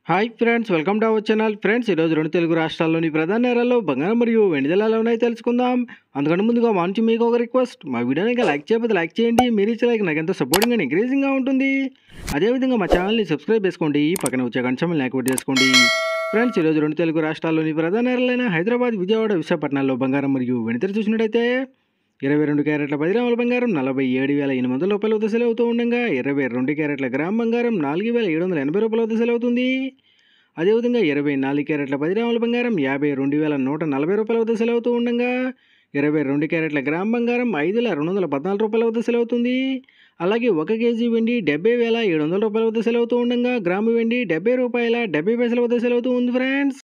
hi friends welcome to our channel friends ఈరోజు రెండు తెలుగు రాష్ట్రాల్లోని ప్రధాన నగరాల్లో బంగారం మరియు వెండి ధరలు ఉన్నాయి తెలుసుకుందాం అందుకంటే ముందుగా మా నుంచి మీకు ఒక రిక్వెస్ట్ మా వీడియోని ఇంకా లైక్ చేయకపోతే లైక్ చేయండి మీరు ఇచ్చే లైక్ నాకు ఎంతో సపోర్టింగ్ అండ్ ఎంకరేజింగ్గా ఉంటుంది అదేవిధంగా మా ఛానల్ని సబ్స్క్రైబ్ చేసుకోండి పక్కన వచ్చే గంటమని యాక్టివేట్ చేసుకోండి ఫ్రెండ్స్ ఈరోజు రెండు తెలుగు రాష్ట్రాల్లోని ప్రధాన నగరాలైన హైదరాబాద్ విజయవాడ విశాఖపట్నాల్లో బంగారం మరియు వెండి ధర చూసినట్టయితే ఇరవై రెండు క్యారెట్ల పది గ్రాముల బంగారం నలభై ఏడు వేల ఎనిమిది వందల రూపాయల వద్ద సెల్ అవుతూ ఉండగా ఇరవై రెండు క్యారెట్ల గ్రామ్ బంగారం నాలుగు వేల ఏడు వందల ఎనభై రూపాయల వద్ద సెల్ అవుతుంది అదేవిధంగా ఇరవై నాలుగు క్యారెట్ల పది గ్రాముల బంగారం యాభై రెండు వేల నూట నలభై రూపాయల వద్ద సెల్ అవుతూ ఉండగా ఇరవై రెండు క్యారెట్ల గ్రామ్ బంగారం ఐదు వేల రెండు వందల పద్నాలుగు రూపాయల వద్ద సెల్ అవుతుంది అలాగే ఒక కేజీ వెండి డెబ్బై వేల ఏడు వందల రూపాయల వద్ద సెల్ అవుతూ ఉండగా గ్రాము వెండి డెబ్బై రూపాయల డెబ్బై పైసల వద్ద సెల్ అవుతూ ఉంది ఫ్రెండ్స్